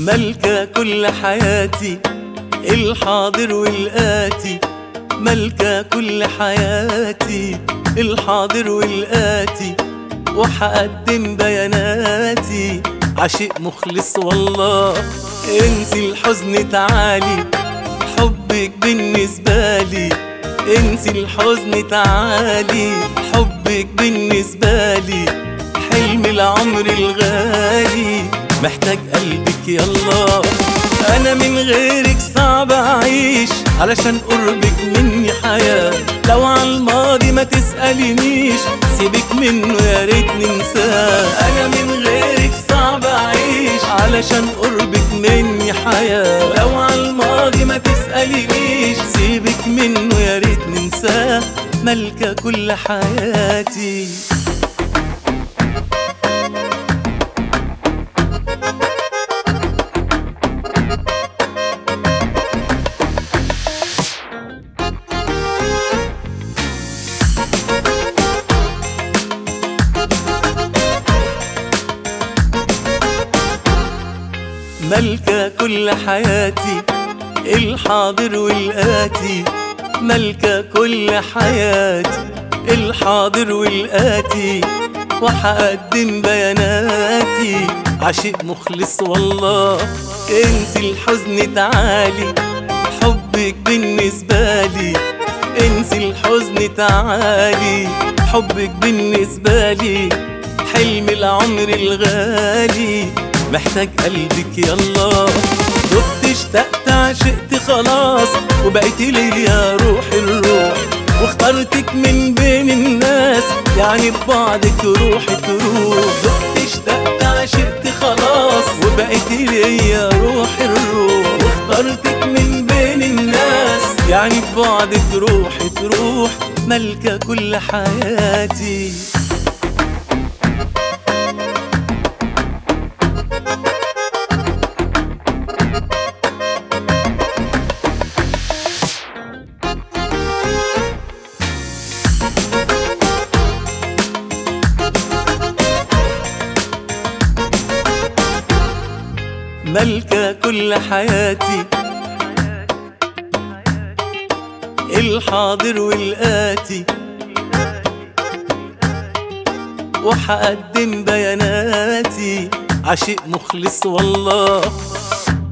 ملكة كل حياتي الحاضر والآتي ملكة كل حياتي الحاضر والآتي وحقدم بياناتي عشق مخلص والله انسي الحزن تعالي حبك بالنسبة لي انسي الحزن تعالي حبك بالنسبة لي حلم العمر الغالي محتاج قلبك يلا انا من غيرك صعب اعيش علشان قربك مني حياة لو على الماضي ما تسألينيش سيبك منه يا ريت ننساه انا من غيرك صعب اعيش علشان قربك مني حياة لو على الماضي ما تسألينيش سيبك منه يا ريت ننساه ملكة كل حياتي ملكة كل حياتي الحاضر والآتي ملكة كل حياتي الحاضر والآتي وحقدم بياناتي عشق مخلص والله انسي الحزن تعالي حبك بالنسبة لي انسي الحزن تعالي حبك بالنسبة لي حلم العمر الغالي محتاج قلبك يلا دبت اشتقت عشقت خلاص وبقيت لي يا روح الروح واخترتك من بين الناس يعني ببعدك روحي تروح دبت اشتقت عشقت خلاص وبقيت لي يا روح الروح واخترتك من بين الناس يعني ببعدك روحي تروح ملكة كل حياتي ملكة كل حياتي الحاضر والآتي وحقدم بياناتي عشق مخلص والله